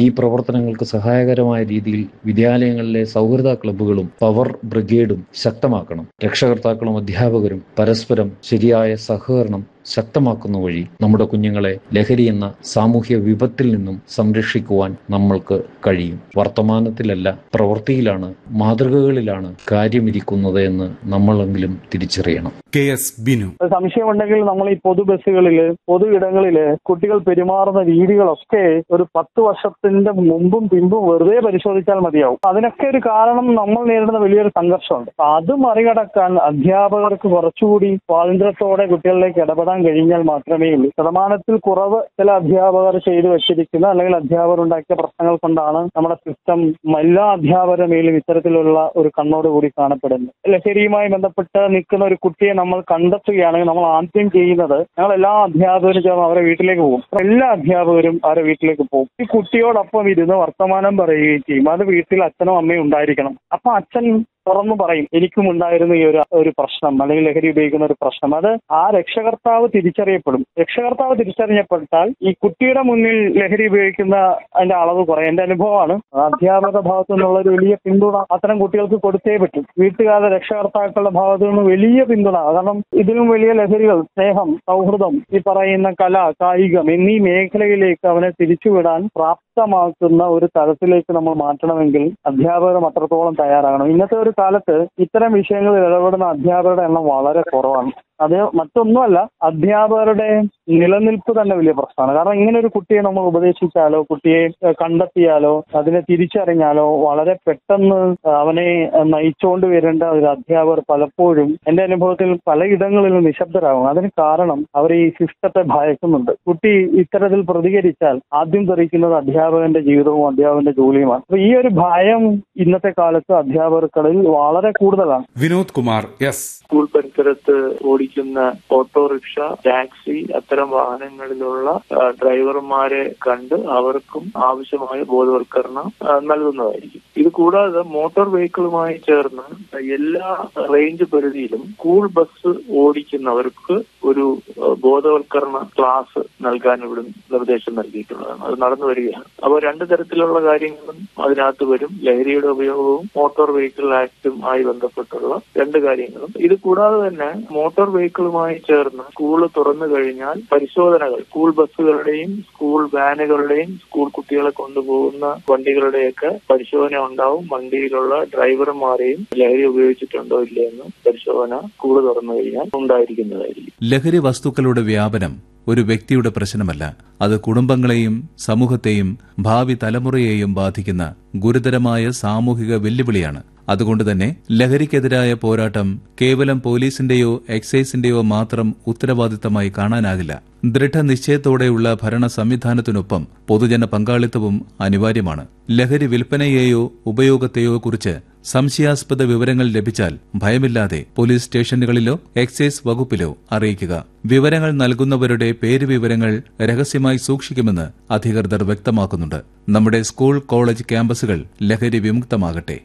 ഈ പ്രവർത്തനങ്ങൾക്ക് സഹായകരമായ രീതിയിൽ വിദ്യാലയങ്ങളിലെ സൗഹൃദ ക്ലബ്ബുകളും പവർ ബ്രിഗേഡും ശക്തമാക്കണം രക്ഷകർത്താക്കളും അധ്യാപകരും പരസ്പരം ശരിയായ സഹകരണം ശക്തമാക്കുന്ന വഴി നമ്മുടെ കുഞ്ഞുങ്ങളെ ലഹരി എന്ന സാമൂഹ്യ വിപത്തിൽ നിന്നും സംരക്ഷിക്കുവാൻ നമ്മൾക്ക് കഴിയും വർത്തമാനത്തിലല്ല പ്രവൃത്തിയിലാണ് മാതൃകകളിലാണ് കാര്യമിരിക്കുന്നത് എന്ന് നമ്മളെങ്കിലും തിരിച്ചറിയണം കെ എസ് ബിനു സംശയമുണ്ടെങ്കിൽ നമ്മൾ ഈ പൊതു ബസ്സുകളില് പൊതു ഇടങ്ങളില് കുട്ടികൾ പെരുമാറുന്ന രീതികളൊക്കെ ഒരു പത്ത് വർഷത്തിന്റെ മുമ്പും പിമ്പും വെറുതെ പരിശോധിച്ചാൽ മതിയാവും അതിനൊക്കെ ഒരു കാരണം നമ്മൾ നേരിടുന്ന വലിയൊരു സംഘർഷമുണ്ട് അപ്പൊ അത് മറികടക്കാൻ അധ്യാപകർക്ക് കുറച്ചുകൂടി സ്വാതന്ത്ര്യത്തോടെ കുട്ടികളിലേക്ക് ഇടപെടാൻ കഴിഞ്ഞാൽ മാത്രമേ ഉള്ളൂ ശതമാനത്തിൽ കുറവ് ചില അധ്യാപകർ ചെയ്തു വെച്ചിരിക്കുന്ന അല്ലെങ്കിൽ അധ്യാപകർ ഉണ്ടാക്കിയ പ്രശ്നങ്ങൾ കൊണ്ടാണ് നമ്മുടെ സിസ്റ്റം എല്ലാ അധ്യാപകരുടെ മേലും ഇത്തരത്തിലുള്ള ഒരു കണ്ണോട് കൂടി കാണപ്പെടുന്നത് ലഹരിയുമായി ബന്ധപ്പെട്ട് നിൽക്കുന്ന ഒരു കുട്ടിയെ നമ്മൾ കണ്ടെത്തുകയാണെങ്കിൽ നമ്മൾ ആദ്യം ചെയ്യുന്നത് ഞങ്ങൾ എല്ലാ അധ്യാപകരും ചേർന്ന് അവരെ വീട്ടിലേക്ക് പോകും എല്ലാ അധ്യാപകരും അവരെ വീട്ടിലേക്ക് പോകും ഈ കുട്ടിയോടൊപ്പം ഇരുന്ന് വർത്തമാനം പറയുകയും ചെയ്യും അത് വീട്ടിൽ അച്ഛനും അമ്മയും ഉണ്ടായിരിക്കണം അപ്പൊ അച്ഛൻ തുറന്നു പറയും എനിക്കും ഉണ്ടായിരുന്ന ഈ ഒരു ഒരു പ്രശ്നം അല്ലെങ്കിൽ ലഹരി ഉപയോഗിക്കുന്ന ഒരു പ്രശ്നം അത് ആ രക്ഷകർത്താവ് തിരിച്ചറിയപ്പെടും രക്ഷകർത്താവ് തിരിച്ചറിയപ്പെട്ടാൽ ഈ കുട്ടിയുടെ മുന്നിൽ ലഹരി ഉപയോഗിക്കുന്ന അതിന്റെ അളവ് കുറയും എന്റെ അനുഭവമാണ് അധ്യാപക ഭാഗത്തു നിന്നുള്ള ഒരു വലിയ പിന്തുണ അത്തരം കുട്ടികൾക്ക് കൊടുത്തേ പറ്റും വീട്ടുകാരുടെ രക്ഷകർത്താക്കളുടെ ഭാഗത്തു നിന്ന് വലിയ പിന്തുണ കാരണം ഇതിലും വലിയ ലഹരികൾ സ്നേഹം സൗഹൃദം ഈ പറയുന്ന കല കായികം എന്നീ മേഖലയിലേക്ക് അവനെ തിരിച്ചുവിടാൻ പ്രാപ്തമാക്കുന്ന ഒരു തലത്തിലേക്ക് നമ്മൾ മാറ്റണമെങ്കിൽ അധ്യാപകരും അത്രത്തോളം തയ്യാറാകണം ഇന്നത്തെ ഒരു കാലത്ത് ഇത്തരം വിഷയങ്ങളിൽ ഇടപെടുന്ന അധ്യാപകരുടെ എണ്ണം വളരെ കുറവാണ് അത് മറ്റൊന്നുമല്ല അധ്യാപകരുടെ നിലനിൽപ്പ് തന്നെ വലിയ പ്രശ്നമാണ് കാരണം ഇങ്ങനെ ഒരു കുട്ടിയെ നമ്മൾ ഉപദേശിച്ചാലോ കുട്ടിയെ ഏഹ്, കണ്ടെത്തിയാലോ അതിനെ തിരിച്ചറിഞ്ഞാലോ വളരെ പെട്ടെന്ന് അവനെ ഏഹ്, നയിച്ചുകൊണ്ട് വരേണ്ട ഒരു അധ്യാപകർ പലപ്പോഴും എന്റെ അനുഭവത്തിൽ പലയിടങ്ങളിലും നിശബ്ദരാകും അതിന് കാരണം അവർ ഈ സിസ്റ്റത്തെ ഭയക്കുന്നുണ്ട് കുട്ടി ഇത്തരത്തിൽ പ്രതികരിച്ചാൽ ആദ്യം തെറിക്കുന്നത് അധ്യാപകന്റെ ജീവിതവും അധ്യാപകന്റെ ജോലിയുമാണ് അപ്പൊ ഈ ഒരു ഭയം ഇന്നത്തെ കാലത്ത് അധ്യാപകർക്കിടയിൽ വളരെ കൂടുതലാണ് വിനോദ് കുമാർ എസ് സ്കൂൾ പരിസരത്ത് ഓടിക്കുന്ന ഓട്ടോറിക്ഷ ടാക്സി അത്തരം വാഹനങ്ങളിലുള്ള ആ, ഡ്രൈവർമാരെ കണ്ട് അവർക്കും ആവശ്യമായ ബോധവൽക്കരണം ആ, നൽകുന്നതായിരിക്കും ഇത് കൂടാതെ മോട്ടോർ വെഹിക്കിളുമായി ചേർന്ന് എല്ലാ റേഞ്ച് പരിധിയിലും സ്കൂൾ ബസ് ഓടിക്കുന്നവർക്ക് ഒരു ആ, ബോധവൽക്കരണ ക്ലാസ് നൽകാൻ ഇവിടെ നിർദ്ദേശം നൽകിയിട്ടുള്ളതാണ് അത് നടന്നു വരികയാണ് അപ്പോൾ രണ്ട് തരത്തിലുള്ള കാര്യങ്ങളും അതിനകത്ത് വരും ലഹരിയുടെ ഉപയോഗവും മോട്ടോർ വെഹിക്കിൾ ആക്ടും ആയി ബന്ധപ്പെട്ടുള്ള രണ്ട് കാര്യങ്ങളും ഇത് കൂടാതെ തന്നെ മോട്ടോർ വെഹിക്കിളുമായി ചേർന്ന് സ്കൂൾ തുറന്നു കഴിഞ്ഞാൽ പരിശോധനകൾ സ്കൂൾ ബസ്സുകളുടെയും സ്കൂൾ വാനുകളുടെയും സ്കൂൾ കുട്ടികളെ കൊണ്ടുപോകുന്ന വണ്ടികളുടെയൊക്കെ പരിശോധന ഉണ്ടാവും വണ്ടിയിലുള്ള ഡ്രൈവർമാരെയും ലഹരി ഉപയോഗിച്ചിട്ടുണ്ടോ ഇല്ലയെന്ന് പരിശോധന സ്കൂൾ തുറന്നു കഴിഞ്ഞാൽ ഉണ്ടായിരിക്കുന്നതായിരിക്കും ലഹരി വസ്തുക്കളുടെ വ്യാപനം ഒരു വ്യക്തിയുടെ പ്രശ്നമല്ല അത് കുടുംബങ്ങളെയും സമൂഹത്തെയും ഭാവി തലമുറയെയും ബാധിക്കുന്ന ഗുരുതരമായ സാമൂഹിക വെല്ലുവിളിയാണ് അതുകൊണ്ട് തന്നെ ലഹരിക്കെതിരായ പോരാട്ടം കേവലം പോലീസിന്റെയോ എക്സൈസിന്റെയോ മാത്രം ഉത്തരവാദിത്തമായി കാണാനാകില്ല ദൃഢനിശ്ചയത്തോടെയുള്ള ഭരണ സംവിധാനത്തിനൊപ്പം പൊതുജന പങ്കാളിത്തവും അനിവാര്യമാണ് ലഹരി വിൽപ്പനയെയോ ഉപയോഗത്തെയോ കുറിച്ച് സംശയാസ്പദ വിവരങ്ങൾ ലഭിച്ചാൽ ഭയമില്ലാതെ പോലീസ് സ്റ്റേഷനുകളിലോ എക്സൈസ് വകുപ്പിലോ അറിയിക്കുക വിവരങ്ങൾ നൽകുന്നവരുടെ പേര് വിവരങ്ങൾ രഹസ്യമായി സൂക്ഷിക്കുമെന്ന് അധികൃതർ വ്യക്തമാക്കുന്നുണ്ട് നമ്മുടെ സ്കൂൾ കോളേജ് ക്യാമ്പസുകൾ ലഹരി വിമുക്തമാകട്ടെ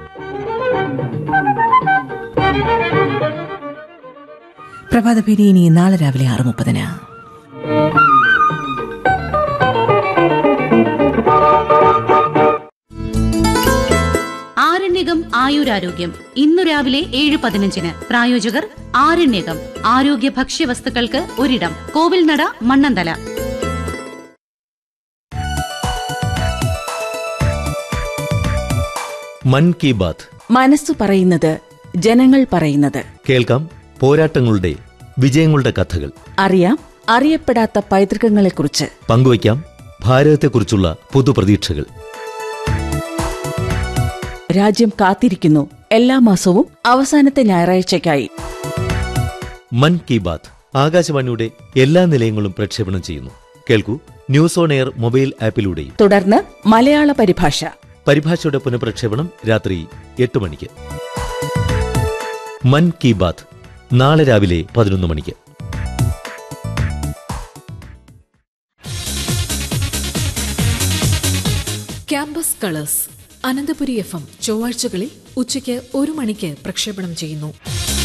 പ്രഭാതഭേരി ഇനി നാളെ രാവിലെ ആറ് മുപ്പതിന് ആരണ്യകം ആയുരാരോഗ്യം ഇന്നു രാവിലെ ഏഴ് പതിനഞ്ചിന് പ്രായോജകർ ആരണ്യകം ആരോഗ്യ ഭക്ഷ്യവസ്തുക്കൾക്ക് ഒരിടം കോവിൽനട മണ്ണന്തല മൻ കി ബാത്ത് മനസ്സു പറയുന്നത് ജനങ്ങൾ പറയുന്നത് കേൾക്കാം പോരാട്ടങ്ങളുടെ വിജയങ്ങളുടെ കഥകൾ അറിയാം അറിയപ്പെടാത്ത പൈതൃകങ്ങളെക്കുറിച്ച് പങ്കുവയ്ക്കാം ഭാരതത്തെക്കുറിച്ചുള്ള പുതുപ്രതീക്ഷകൾ രാജ്യം കാത്തിരിക്കുന്നു എല്ലാ മാസവും അവസാനത്തെ ഞായറാഴ്ചയ്ക്കായി മൻ കി ബാത്ത് ആകാശവാണിയുടെ എല്ലാ നിലയങ്ങളും പ്രക്ഷേപണം ചെയ്യുന്നു കേൾക്കൂ ന്യൂസ് ഓൺ എയർ മൊബൈൽ ആപ്പിലൂടെയും തുടർന്ന് മലയാള പരിഭാഷ പരിഭാഷയുടെ പുനഃപ്രക്ഷേപണം രാത്രി എട്ട് മണിക്ക് മൻ കി ബാത്ത് നാളെ രാവിലെ പതിനൊന്ന് മണിക്ക് campus colours Ananthapuri F M ചൊവ്വാഴ്ചകളിൽ ഉച്ചയ്ക്ക് ഒരു മണിക്ക് പ്രക്ഷേപണം ചെയ്യുന്നു